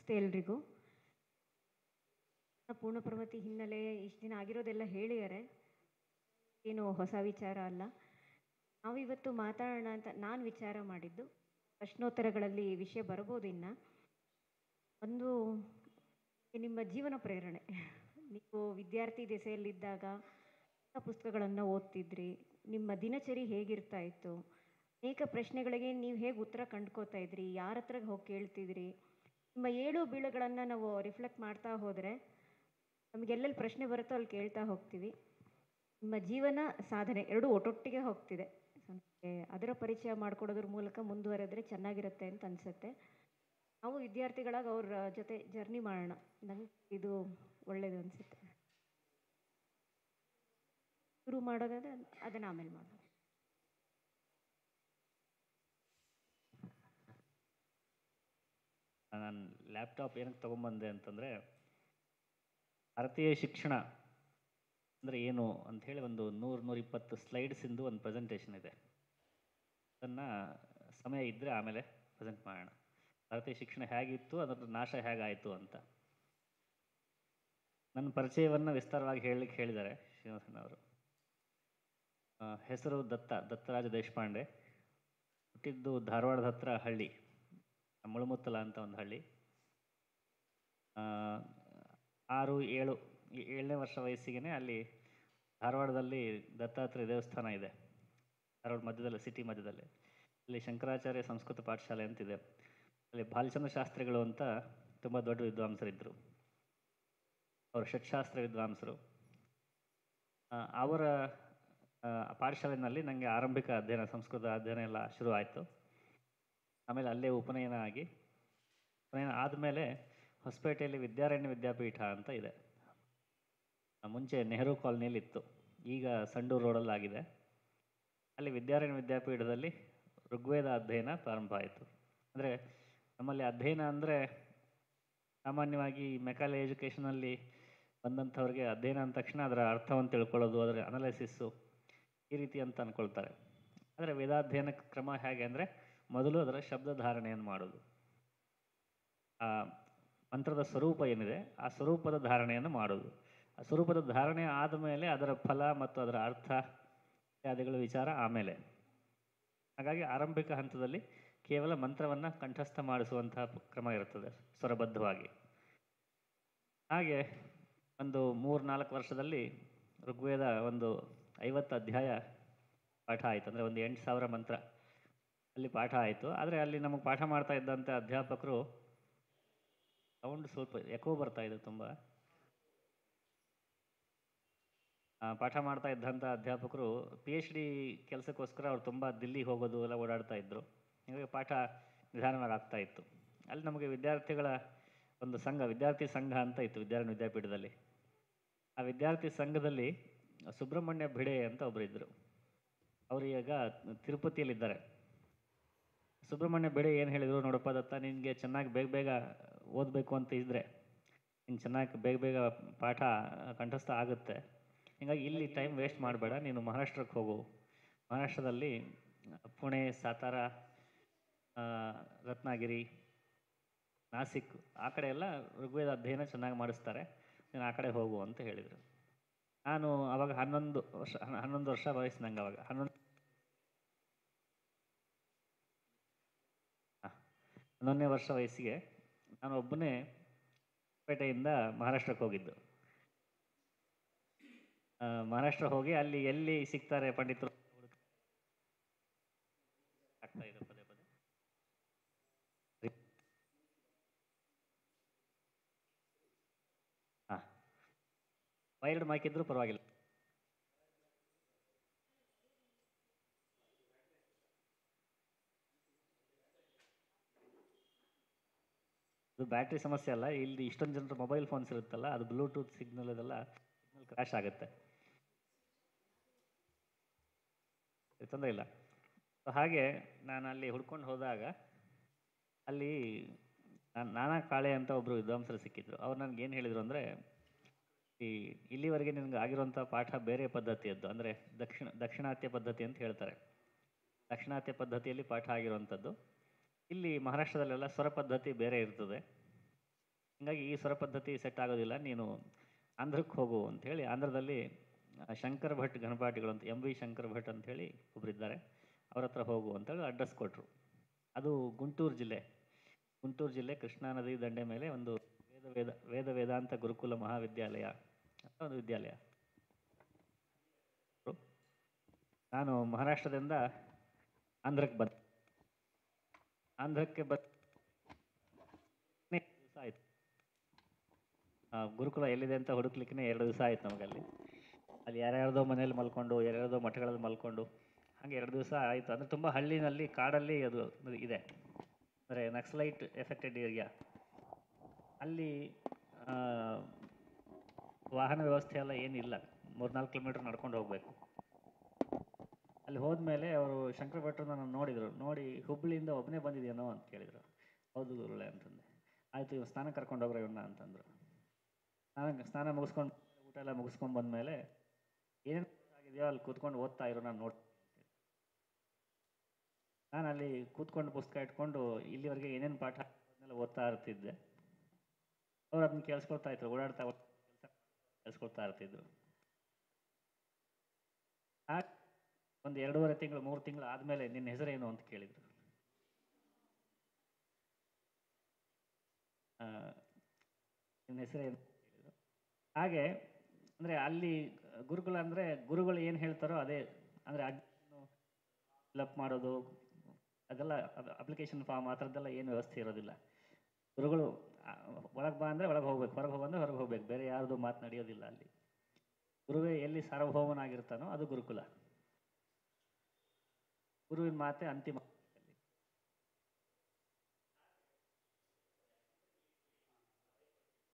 ನಮಸ್ತೆ ಎಲ್ರಿಗೂ ಪೂರ್ಣಪ್ರಮತಿ ಹಿನ್ನೆಲೆ ಇಷ್ಟು ದಿನ ಆಗಿರೋದೆಲ್ಲ ಹೇಳಿದ್ದಾರೆ ಏನು ಹೊಸ ವಿಚಾರ ಅಲ್ಲ ನಾವಿವತ್ತು ಮಾತಾಡೋಣ ಅಂತ ನಾನು ವಿಚಾರ ಮಾಡಿದ್ದು ಪ್ರಶ್ನೋತ್ತರಗಳಲ್ಲಿ ಈ ವಿಷಯ ಬರ್ಬೋದು ಇನ್ನು ಒಂದು ನಿಮ್ಮ ಜೀವನ ಪ್ರೇರಣೆ ನೀವು ವಿದ್ಯಾರ್ಥಿ ದೆಸೆಯಲ್ಲಿದ್ದಾಗ ಪುಸ್ತಕಗಳನ್ನು ಓದ್ತಿದ್ರಿ ನಿಮ್ಮ ದಿನಚರಿ ಹೇಗಿರ್ತಾ ಇತ್ತು ಅನೇಕ ಪ್ರಶ್ನೆಗಳಿಗೆ ನೀವು ಹೇಗೆ ಉತ್ತರ ಕಂಡ್ಕೋತಾ ಇದ್ರಿ ಯಾರ ಹತ್ರ ಹೋಗಿ ಕೇಳ್ತಿದ್ರಿ ನಿಮ್ಮ ಏಳು ಬೀಳುಗಳನ್ನು ನಾವು ರಿಫ್ಲೆಕ್ಟ್ ಮಾಡ್ತಾ ಹೋದರೆ ನಮಗೆ ಎಲ್ಲೆಲ್ಲಿ ಪ್ರಶ್ನೆ ಬರುತ್ತೋ ಅಲ್ಲಿ ಕೇಳ್ತಾ ಹೋಗ್ತೀವಿ ನಿಮ್ಮ ಜೀವನ ಸಾಧನೆ ಎರಡೂ ಒಟ್ಟೊಟ್ಟಿಗೆ ಹೋಗ್ತಿದೆ ಸೊ ನಮಗೆ ಅದರ ಪರಿಚಯ ಮಾಡಿಕೊಡೋದ್ರ ಮೂಲಕ ಮುಂದುವರೆದ್ರೆ ಚೆನ್ನಾಗಿರುತ್ತೆ ಅಂತ ಅನಿಸುತ್ತೆ ನಾವು ವಿದ್ಯಾರ್ಥಿಗಳಾಗಿ ಅವ್ರ ಜೊತೆ ಜರ್ನಿ ಮಾಡೋಣ ನಂಗೆ ಇದು ಒಳ್ಳೆಯದು ಅನಿಸುತ್ತೆ ಶುರು ಮಾಡೋದಾದ್ರೆ ಅದನ್ನು ಆಮೇಲೆ ಮಾಡೋಣ ನಾನು ಲ್ಯಾಪ್ಟಾಪ್ ಏನಕ್ಕೆ ತೊಗೊಂಬಂದೆ ಅಂತಂದರೆ ಭಾರತೀಯ ಶಿಕ್ಷಣ ಅಂದರೆ ಏನು ಅಂಥೇಳಿ ಒಂದು ನೂರು ನೂರಿಪ್ಪತ್ತು ಸ್ಲೈಡ್ಸಿಂದು ಒಂದು ಪ್ರೆಸೆಂಟೇಷನ್ ಇದೆ ಅದನ್ನು ಸಮಯ ಇದ್ದರೆ ಆಮೇಲೆ ಪ್ರೆಸೆಂಟ್ ಮಾಡೋಣ ಭಾರತೀಯ ಶಿಕ್ಷಣ ಹೇಗಿತ್ತು ಅದರ ನಾಶ ಹೇಗಾಯಿತು ಅಂತ ನನ್ನ ಪರಿಚಯವನ್ನು ವಿಸ್ತಾರವಾಗಿ ಹೇಳಲಿಕ್ಕೆ ಹೇಳಿದ್ದಾರೆ ಶ್ರೀನಿವಾಸನ್ ಅವರು ಆ, ಹೆಸರು ದತ್ತ ದತ್ತರಾಜ ದೇಶಪಾಂಡೆ ಹುಟ್ಟಿದ್ದು ಧಾರವಾಡದ ಹತ್ರ ಹಳ್ಳಿ ಮುಳುಮುತ್ತಲ ಅಂತ ಒಂದು ಹಳ್ಳಿ ಆ, ಆರು ಏಳು ಏ- ಏಳನೇ ವರ್ಷ ವಯಸ್ಸಿಗೆ ಅಲ್ಲಿ ಧಾರವಾಡದಲ್ಲಿ ದತ್ತಾತ್ರೇಯ ದೇವಸ್ಥಾನ ಇದೆ ಧಾರವಾಡ ಮಧ್ಯದಲ್ಲಿ ಸಿಟಿ ಮಧ್ಯದಲ್ಲಿ ಅಲ್ಲಿ ಶಂಕರಾಚಾರ್ಯ ಸಂಸ್ಕೃತ ಪಾಠಶಾಲೆ ಅಂತಿದೆ ಅಲ್ಲಿ ಬಾಲಚಂದ್ರ ಶಾಸ್ತ್ರಿಗಳು ಅಂತ ತುಂಬ ದೊಡ್ಡ ವಿದ್ವಾಂಸರಿದ್ದರು ಅವರು ಷಟ್ಶಾಸ್ತ್ರ ವಿದ್ವಾಂಸರು ಆ, ಅವರ ಆ, ಪಾಠಶಾಲೆಯಲ್ಲಿ ನನಗೆ ಆರಂಭಿಕ ಅಧ್ಯಯನ ಸಂಸ್ಕೃತ ಅಧ್ಯಯನ ಎಲ್ಲ ಶುರು ಆಯಿತು ಆಮೇಲೆ ಅಲ್ಲೇ ಉಪನಯನ ಆಗಿ ಉಪನಯನ ಆದಮೇಲೆ ಹೊಸಪೇಟೆಯಲ್ಲಿ ವಿದ್ಯಾರಣ್ಯ ವಿದ್ಯಾಪೀಠ ಅಂತ ಇದೆ ಆ, ಮುಂಚೆ ನೆಹರು ಕಾಲನಿಯಲ್ಲಿ ಇತ್ತು ಈಗ ಸಂಡೂರು ರೋಡಲ್ಲಿ ಆಗಿದೆ ಅಲ್ಲಿ ವಿದ್ಯಾರಣ್ಯ ವಿದ್ಯಾಪೀಠದಲ್ಲಿ ಋಗ್ವೇದ ಅಧ್ಯಯನ ಪ್ರಾರಂಭ ಆಯಿತು ಅಂದರೆ ನಮ್ಮಲ್ಲಿ ಅಧ್ಯಯನ ಅಂದರೆ ಸಾಮಾನ್ಯವಾಗಿ ಮೆಕಾಲೆ ಎಜುಕೇಷನಲ್ಲಿ ಬಂದಂಥವ್ರಿಗೆ ಅಧ್ಯಯನ ಅಂದ ತಕ್ಷಣ ಅದರ ಅರ್ಥವನ್ನು ತಿಳ್ಕೊಳ್ಳೋದು ಅದರ ಅನಲೈಸಿಸ್ಸು ಈ ರೀತಿ ಅಂತ ಅಂದ್ಕೊಳ್ತಾರೆ ಆದರೆ ವೇದಾಧ್ಯಯನ ಕ್ರಮ ಹೇಗೆ ಅಂದರೆ ಮೊದಲು ಅದರ ಶಬ್ದ ಧಾರಣೆಯನ್ನು ಮಾಡೋದು ಆ ಮಂತ್ರದ ಸ್ವರೂಪ ಏನಿದೆ ಆ ಸ್ವರೂಪದ ಧಾರಣೆಯನ್ನು ಮಾಡೋದು ಆ ಸ್ವರೂಪದ ಧಾರಣೆ ಆದಮೇಲೆ ಅದರ ಫಲ ಮತ್ತು ಅದರ ಅರ್ಥ ಇತ್ಯಾದಿಗಳ ವಿಚಾರ ಆಮೇಲೆ ಹಾಗಾಗಿ ಆರಂಭಿಕ ಹಂತದಲ್ಲಿ ಕೇವಲ ಮಂತ್ರವನ್ನು ಕಂಠಸ್ಥ ಮಾಡಿಸುವಂತಹ ಕ್ರಮ ಇರುತ್ತದೆ ಸ್ವರಬದ್ಧವಾಗಿ ಹಾಗೆ ಒಂದು ಮೂರು ನಾಲ್ಕು ವರ್ಷದಲ್ಲಿ ಋಗ್ವೇದ ಒಂದು ಐವತ್ತು ಅಧ್ಯಾಯ ಪಾಠ ಆಯಿತು ಅಂದರೆ ಒಂದು ಎಂಟು ಸಾವಿರ ಮಂತ್ರ ಅಲ್ಲಿ ಪಾಠ ಆಯಿತು ಆದರೆ ಅಲ್ಲಿ ನಮಗೆ ಪಾಠ ಮಾಡ್ತಾ ಇದ್ದಂಥ ಅಧ್ಯಾಪಕರು ಸೌಂಡ್ ಸ್ವಲ್ಪ ಎಕೋ ಬರ್ತಾ ಇದೆ ತುಂಬ ಆ, ಪಾಠ ಮಾಡ್ತಾ ಇದ್ದಂಥ ಅಧ್ಯಾಪಕರು ಪಿ ಎಚ್ ಡಿ ಕೆಲಸಕ್ಕೋಸ್ಕರ ಅವ್ರು ತುಂಬ ದಿಲ್ಲಿಗೆ ಹೋಗೋದು ಎಲ್ಲ ಓಡಾಡ್ತಾ ಇದ್ದರು ಹೀಗಾಗಿ ಪಾಠ ನಿಧಾನವಾಗಿ ಆಗ್ತಾ ಇತ್ತು ಅಲ್ಲಿ ನಮಗೆ ವಿದ್ಯಾರ್ಥಿಗಳ ಒಂದು ಸಂಘ ವಿದ್ಯಾರ್ಥಿ ಸಂಘ ಅಂತ ಇತ್ತು ವಿದ್ಯಾರಣ್ಯ ವಿದ್ಯಾಪೀಠದಲ್ಲಿ ಆ ವಿದ್ಯಾರ್ಥಿ ಸಂಘದಲ್ಲಿ ಸುಬ್ರಹ್ಮಣ್ಯ ಭಿಡೆ ಅಂತ ಒಬ್ಬರು ಇದ್ದರು ಅವರು ಈಗ ತಿರುಪತಿಯಲ್ಲಿದ್ದಾರೆ ಸುಬ್ರಹ್ಮಣ್ಯ ಬೆಳೆ ಏನು ಹೇಳಿದರು ನೋಡಪ್ಪ ದತ್ತ ನಿನಗೆ ಚೆನ್ನಾಗಿ ಬೇಗ ಬೇಗ ಓದಬೇಕು ಅಂತ ಇದ್ದರೆ ನೀನು ಚೆನ್ನಾಗಿ ಬೇಗ ಬೇಗ ಪಾಠ ಕಂಠಸ್ಥ ಆಗುತ್ತೆ ಹೀಗಾಗಿ ಇಲ್ಲಿ ಟೈಮ್ ವೇಸ್ಟ್ ಮಾಡಬೇಡ ನೀನು ಮಹಾರಾಷ್ಟ್ರಕ್ಕೆ ಹೋಗು ಮಹಾರಾಷ್ಟ್ರದಲ್ಲಿ ಪುಣೆ ಸಾತಾರ ಆ, ರತ್ನಗಿರಿ ನಾಸಿಕ್ ಆ ಕಡೆ ಎಲ್ಲ ಋಗ್ವೇದ ಅಧ್ಯಯನ ಚೆನ್ನಾಗಿ ಮಾಡಿಸ್ತಾರೆ ನೀನು ಆ ಕಡೆ ಹೋಗು ಅಂತ ಹೇಳಿದರು ನಾನು ಅವಾಗ ಹನ್ನೊಂದು ವರ್ಷ ಹನ್ನ- ಹನ್ನೊಂದು ವರ್ಷ ವಯಸ್ಸು ನಂಗೆ ಅವಾಗ ಹನ್ನೊಂದು ಹ. ಹನ್ನೊಂದನೇ ವರ್ಷ ವಯಸ್ಸಿಗೆ ನಾನು ಒಬ್ಬನೇ ಪೇಟೆಯಿಂದ ಮಹಾರಾಷ್ಟ್ರಕ್ಕೆ ಹೋಗಿದ್ದು ಆ, ಮಹಾರಾಷ್ಟ್ರ ಹೋಗಿ ಅಲ್ಲಿ ಎಲ್ಲಿ ಸಿಗ್ತಾರೆ ಪಂಡಿತರು ಆಗ್ತಾ ಇದೆ ಪದೇ ಪದೇ ಹಾಂ ವೈರ್ಡ್ ಮೈಕ್ ಇದ್ರೂ ಪರವಾಗಿಲ್ಲ ಇದು ಬ್ಯಾಟ್ರಿ ಸಮಸ್ಯೆ ಅಲ್ಲ ಇಲ್ಲಿ ಇಷ್ಟೊಂದು ಜನರ ಮೊಬೈಲ್ ಫೋನ್ಸ್ ಇರುತ್ತಲ್ಲ ಅದು ಬ್ಲೂಟೂತ್ ಸಿಗ್ನಲ್ ಇದೆಲ್ಲ ಸಿಗ್ನಲ್ ಕ್ರ್ಯಾಶ್ ಆಗುತ್ತೆ ತೊಂದರೆ ಇಲ್ಲ ಸೊ ಹಾಗೆ ನಾನು ಅಲ್ಲಿ ಹುಡ್ಕೊಂಡು ಹೋದಾಗ ಅಲ್ಲಿ ನಾನ್- ನಾನಾ ಕಾಳೆ ಅಂತ ಒಬ್ಬರು ವಿದ್ವಾಂಸರು ಸಿಕ್ಕಿದ್ರು ಅವ್ರು ನನಗೆ ಏನು ಹೇಳಿದರು ಅಂದರೆ ಈ ಇಲ್ಲಿವರೆಗೆ ನಿನಗೆ ಆಗಿರುವಂಥ ಪಾಠ ಬೇರೆ ಪದ್ಧತಿಯದ್ದು ಅಂದರೆ ದಕ್ಷಿಣ ದಕ್ಷಿಣಾತ್ಯ ಪದ್ಧತಿ ಅಂತ ಹೇಳ್ತಾರೆ ದಕ್ಷಿಣಾತ್ಯ ಪದ್ಧತಿಯಲ್ಲಿ ಪಾಠ ಆಗಿರುವಂಥದ್ದು ಇಲ್ಲಿ ಮಹಾರಾಷ್ಟ್ರದಲ್ಲೆಲ್ಲ ಸ್ವರ ಪದ್ಧತಿ ಬೇರೆ ಇರ್ತದೆ ಹೀಗಾಗಿ ಈ ಸ್ವರ ಪದ್ಧತಿ ಸೆಟ್ ಆಗೋದಿಲ್ಲ ನೀನು ಆಂಧ್ರಕ್ಕೆ ಹೋಗು ಅಂಥೇಳಿ ಆಂಧ್ರದಲ್ಲಿ ಆ, ಶಂಕರ ಭಟ್ ಘನಪಾಠಿಗಳು ಅಂತ ಎಂ ವಿ ಶಂಕರ ಭಟ್ ಅಂಥೇಳಿ ಒಬ್ಬರಿದ್ದಾರೆ ಅವ್ರ ಹತ್ರ ಹೋಗು ಅಂತೇಳಿ ಅಡ್ರೆಸ್ ಕೊಟ್ಟರು ಅದು ಗುಂಟೂರು ಜಿಲ್ಲೆ ಗುಂಟೂರು ಜಿಲ್ಲೆ ಕೃಷ್ಣಾ ನದಿ ದಂಡೆ ಮೇಲೆ ಒಂದು ವೇದ ವೇದ ವೇದ ವೇದಾಂತ ಗುರುಕುಲ ಮಹಾವಿದ್ಯಾಲಯ ಅಂತ ಒಂದು ವಿದ್ಯಾಲಯ ನಾನು ಮಹಾರಾಷ್ಟ್ರದಿಂದ ಆಂಧ್ರಕ್ಕೆ ಬಂದೆ ಆಂಧ್ರಕ್ಕೆ ಬಂದ ದಿವಸ ಆಯಿತು ಗುರುಕುಲ ಎಲ್ಲಿದೆ ಅಂತ ಹುಡುಕ್ಲಿಕ್ಕೆ ಎರಡು ದಿವಸ ಆಯ್ತು ನಮಗಲ್ಲಿ ಅಲ್ಲಿ ಯಾರ್ಯಾರ್ದೋ ಮನೇಲಿ ಮಲ್ಕೊಂಡು ಯಾರ್ಯಾರ್ದೋ ಮಠಗಳಲ್ಲಿ ಮಲ್ಕೊಂಡು ಹಾಗೆ ಎರಡು ದಿವಸ ಆಯಿತು ಅಂದರೆ ತುಂಬ ಹಳ್ಳಿನಲ್ಲಿ ಕಾಡಲ್ಲಿ ಅದು ಇದೆ ಅಂದರೆ ನಕ್ಸಲೈಟ್ ಎಫೆಕ್ಟೆಡ್ ಏರಿಯಾ ಅಲ್ಲಿ ಆ, ವಾಹನ ವ್ಯವಸ್ಥೆ ಎಲ್ಲ ಏನಿಲ್ಲ ಮೂರ್ನಾಲ್ಕು ಕಿಲೋಮೀಟ್ರ್ ನಡ್ಕೊಂಡು ಹೋಗಬೇಕು ಅಲ್ಲಿ ಹೋದ್ಮೇಲೆ ಅವರು ಶಂಕರ ಭಟ್ರು ನನ್ನ ನೋಡಿದರು ನೋಡಿ ಹುಬ್ಬಳ್ಳಿಯಿಂದ ಒಬ್ಬನೇ ಬಂದಿದ್ಯೇನೋ ಅಂತ ಕೇಳಿದರು ಹೌದು ಗುರುಳೆ ಅಂತಂದೆ ಆಯಿತು ಇವ್ ಸ್ನಾನ ಕರ್ಕೊಂಡು ಹೋಗ್ರೆ ಇವನ್ನ ಅಂತಂದರು ಸ್ನಾನ ಸ್ನಾನ ಮುಗಿಸ್ಕೊಂಡು ಊಟ ಎಲ್ಲ ಮುಗಿಸ್ಕೊಂಡು ಬಂದಮೇಲೆ ಏನೇನು ಆಗಿದೆಯೋ ಅಲ್ಲಿ ಕೂತ್ಕೊಂಡು ಓದ್ತಾ ಇರೋ ನಾನು ನೋಡಿ ನಾನು ಅಲ್ಲಿ ಕೂತ್ಕೊಂಡು ಪುಸ್ತಕ ಇಟ್ಕೊಂಡು ಇಲ್ಲಿವರೆಗೆ ಏನೇನು ಪಾಠ ಅದನ್ನೆಲ್ಲ ಓದ್ತಾ ಇರ್ತಿದ್ದೆ ಅವ್ರು ಅದನ್ನ ಕೇಳಿಸ್ಕೊಳ್ತಾ ಇದ್ರು ಓಡಾಡ್ತಾ ಕೆಲಸ ಕೇಳಿಸ್ಕೊಳ್ತಾ ಇರ್ತಿದ್ರು ಆ ಒಂದು ಎರಡೂವರೆ ತಿಂಗಳು ಮೂರು ತಿಂಗಳು ಆದಮೇಲೆ ನಿನ್ನ ಹೆಸರೇನು ಅಂತ ಕೇಳಿದ್ರು ಆ, ನಿನ್ನ ಹೆಸರೇನು ಅಂತ ಕೇಳಿದ್ರು ಹಾಗೆ ಅಂದರೆ ಅಲ್ಲಿ ಗುರುಕುಲ ಅಂದರೆ ಗುರುಗಳು ಏನು ಹೇಳ್ತಾರೋ ಅದೇ ಅಂದರೆ ಫಿಲಪ್ ಮಾಡೋದು ಅದೆಲ್ಲ ಅಪ್ಲಿಕೇಶನ್ ಫಾರ್ಮ್ ಆ ಥರದ್ದೆಲ್ಲ ಏನು ವ್ಯವಸ್ಥೆ ಇರೋದಿಲ್ಲ ಗುರುಗಳು ಒಳಗೆ ಬಾ ಅಂದರೆ ಒಳಗೆ ಹೋಗ್ಬೇಕು ಹೊರಗೆ ಹೋಗಂದ್ರೆ ಹೊರಗೆ ಹೋಗ್ಬೇಕು ಬೇರೆ ಯಾರ್ದು ಮಾತು ನಡೆಯೋದಿಲ್ಲ ಅಲ್ಲಿ ಗುರುವೇ ಎಲ್ಲಿ ಸಾರ್ವಭೌಮನಾಗಿರ್ತಾನೋ ಅದು ಗುರುಕುಲ ಗುರುವಿನ ಮಾತೆ ಅಂತಿಮ